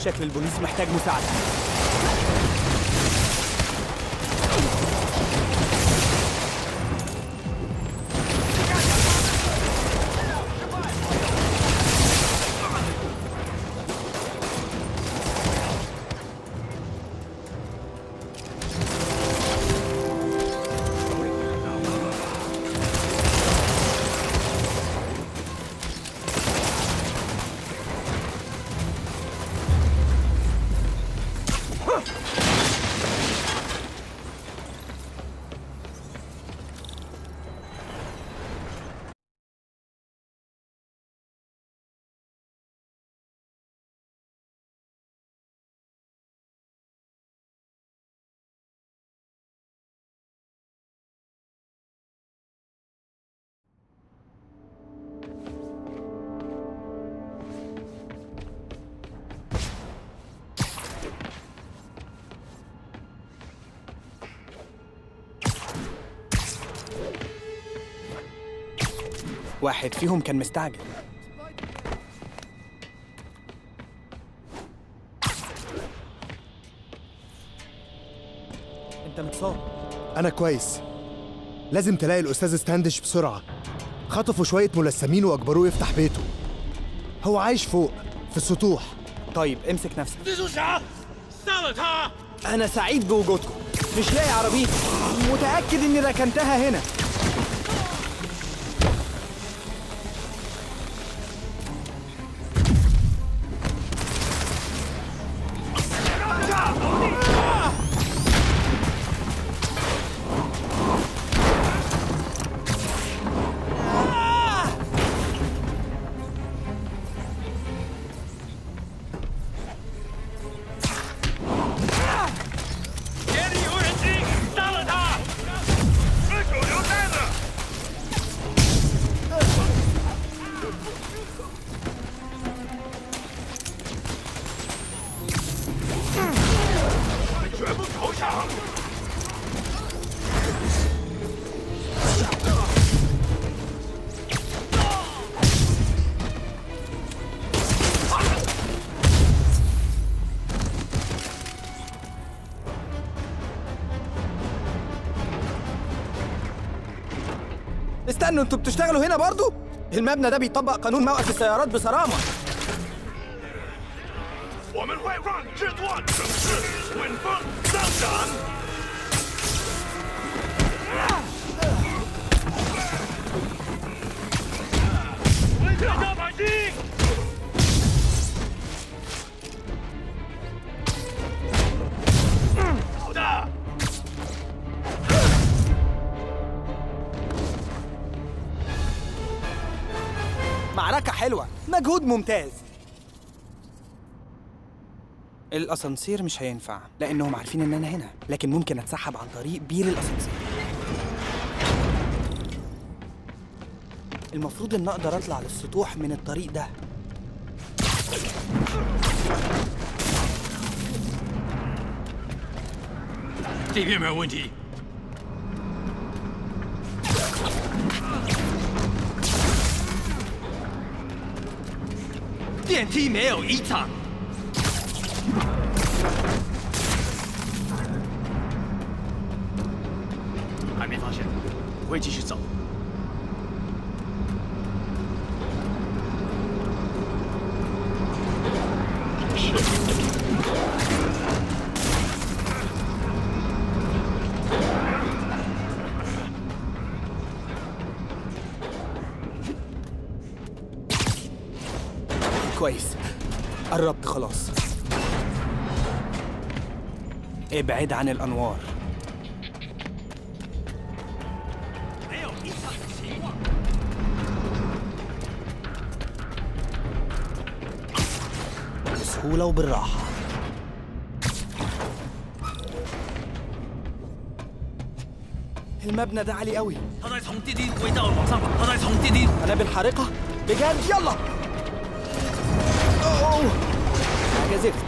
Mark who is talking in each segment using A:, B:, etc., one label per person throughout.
A: شكل البوليس محتاج مساعدة واحد فيهم كان مستعجل انت متصاب
B: أنا كويس لازم تلاقي الأستاذ ستاندش بسرعة خطفوا شوية ملثمين وأجبروه يفتح بيته هو عايش فوق في السطوح
A: طيب امسك نفسك
C: 蜘蛛侠，杀了他！
A: انا سعيد بوجودكم مش لاقي عربيتي متاكد اني ركنتها هنا استنوا انتوا بتشتغلوا هنا برضو المبنى ده بيطبق قانون موقف السيارات بصرامه
C: 我们会让这段城市稳风上展。围剿百姓！好的。
A: معركة حلوة مجهود ممتاز الأسانسير مش هينفع لأنهم عارفين إن أنا هنا لكن ممكن أتسحب عن طريق بير الأسانسير المفروض إن أقدر أطلع للسطوح من الطريق ده
C: 这边没有问题。电梯没有异常。还没发现，我会继续走。
A: كويس قربت خلاص ابعد عن الأنوار
C: 没有异常情况。
A: بسهولة وبالراحة المبنى ده عالي قوي
C: 他在从电梯轨道往上跑，他在从电梯
A: قنابل حارقة بجد يلا أوه. حاجة زفت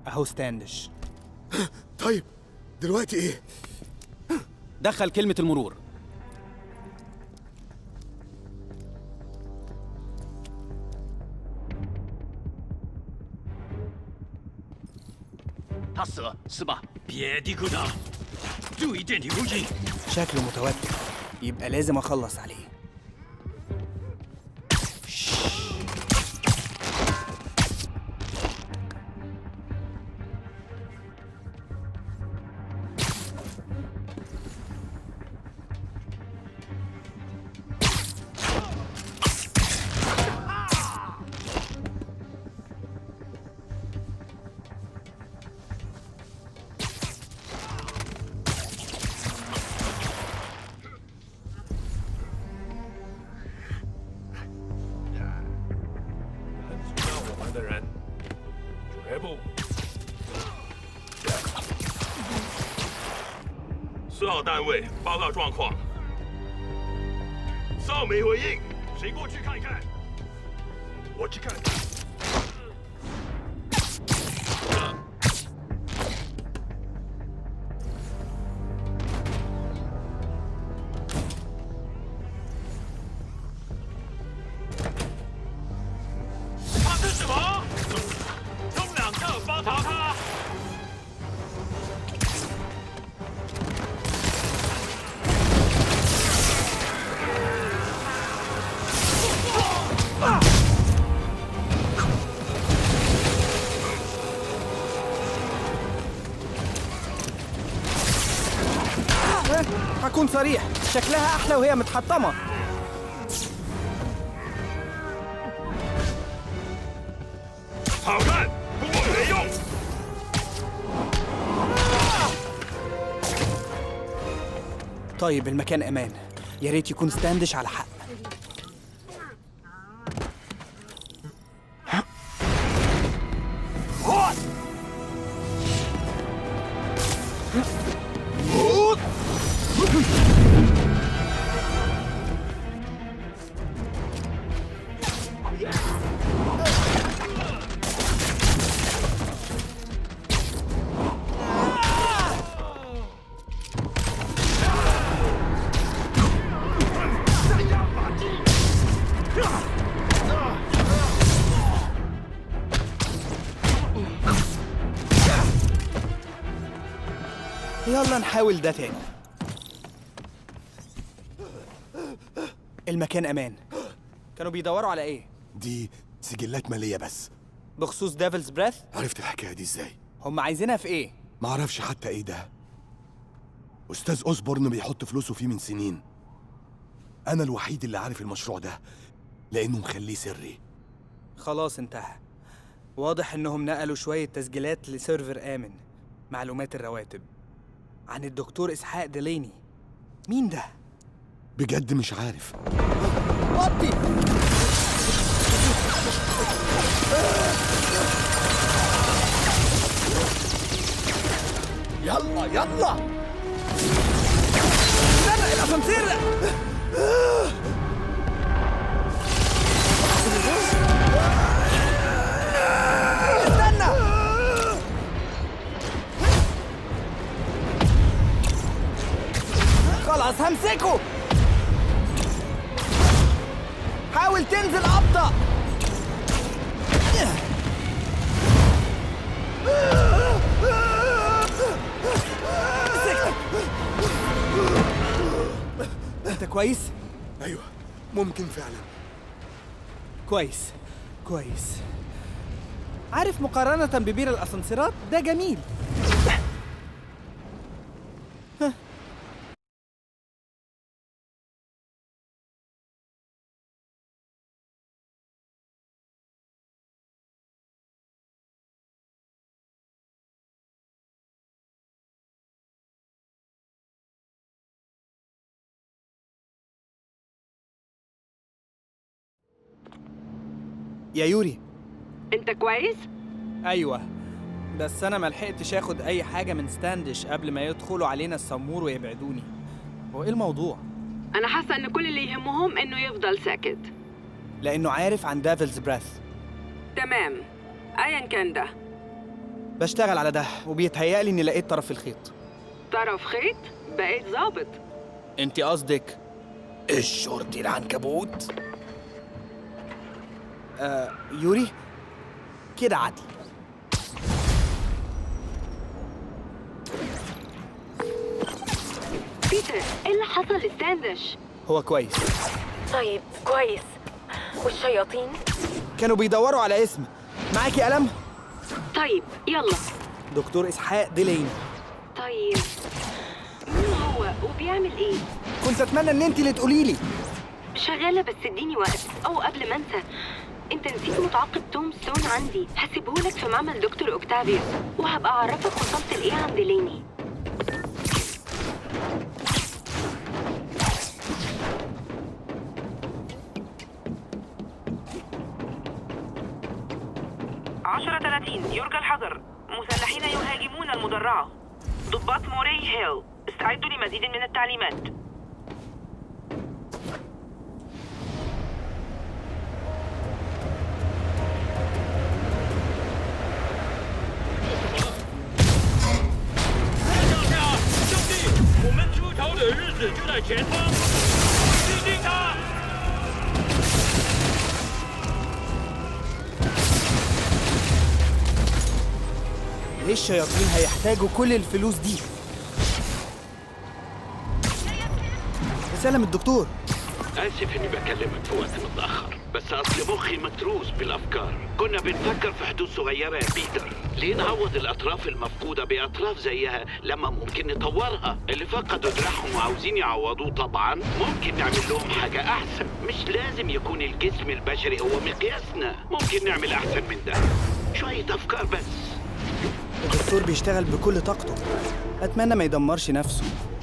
A: اهو ستاندش
B: طيب دلوقتي ايه
D: دخل كلمة المرور
C: 他死了是吧？别低估他，注意电梯附近。
A: شكله متوتر يبقى لازم اخلص عليه
C: 四号单位报告状况。四没回应，谁过去看看？我去看看。 他是什么？中两个包查他。
A: هكون صريح شكلها احلى وهي متحطمه
C: 好看，不过没用。
A: طيب المكان امان يا ريت يكون ستاندش على حق يلا نحاول ده تاني المكان امان كانوا بيدوروا على ايه
E: دي سجلات مالية بس
A: بخصوص ديفلز بريث
E: عرفت الحكاية دي ازاي؟
A: هم عايزينها في ايه
E: معرفش حتى ايه ده أستاذ أوسبورن بيحط فلوسه فيه من سنين أنا الوحيد اللي عارف المشروع ده لأنه مخليه سري
A: خلاص انتهى واضح انهم نقلوا شوية تسجيلات لسيرفر آمن معلومات الرواتب عن الدكتور إسحاق ديليني مين ده؟
E: بجد مش عارف
A: وطي
B: يلا يلا
A: استنى الأسانسير استنى خلاص همسكه حاول تنزل أبطأ مسكتك انت كويس؟
E: أيوه ممكن فعلا
A: كويس كويس عارف مقارنة ببير الأسانسيرات ده جميل يا يوري
F: انت كويس؟
A: ايوه بس انا ملحقتش اخد اي حاجه من ستاندش قبل ما يدخلوا علينا السمور ويبعدوني هو ايه الموضوع
F: انا حاسه ان كل اللي يهمهم انه يفضل ساكت
A: لانه عارف عن ديفلز بريث
F: تمام ايا كان ده
A: بشتغل على ده وبيتهيألي إني لقيت طرف الخيط
F: طرف خيط بقيت ظابط
A: أنت قصدك الشرطي العنكبوت؟ آه يوري كده عدل
F: بيتر ايه اللي حصل لستاندش
A: هو كويس
G: طيب كويس والشياطين
A: كانوا بيدوروا على اسم معاكي قلم؟
F: طيب يلا
A: دكتور إسحاق ديليني
F: طيب مين هو وبيعمل ايه
A: كنت أتمنى إن أنت اللي تقولي لي
F: شغالة بس اديني وقت او قبل ما انسى انت نسيت متعاقد توم ستون عندي هسيبهولك في معمل دكتور اوكتافيوس وهبقى اعرفك وصلت لايه عند ليني
H: عشرة ثلاثين يرجى الحذر مسلحين يهاجمون المدرعة ضباط موري هيل استعدوا لمزيد من التعليمات
A: ليه الشياطين هيحتاجوا كل الفلوس دي؟ رسالة من الدكتور
I: آسف إني بكلمك في وقت متأخر بس أصل مخي متروس بالأفكار كنا بنفكر في حدود صغيرة يا بيتر ليه نعوض الأطراف المفقودة بأطراف زيها لما ممكن نطورها اللي فقدوا دراعهم وعاوزين يعوضوه طبعا ممكن نعمل لهم حاجة أحسن مش لازم يكون الجسم البشري هو مقياسنا ممكن نعمل أحسن من ده شوية أفكار بس
A: الدكتور بيشتغل بكل طاقته أتمنى ما يدمرش نفسه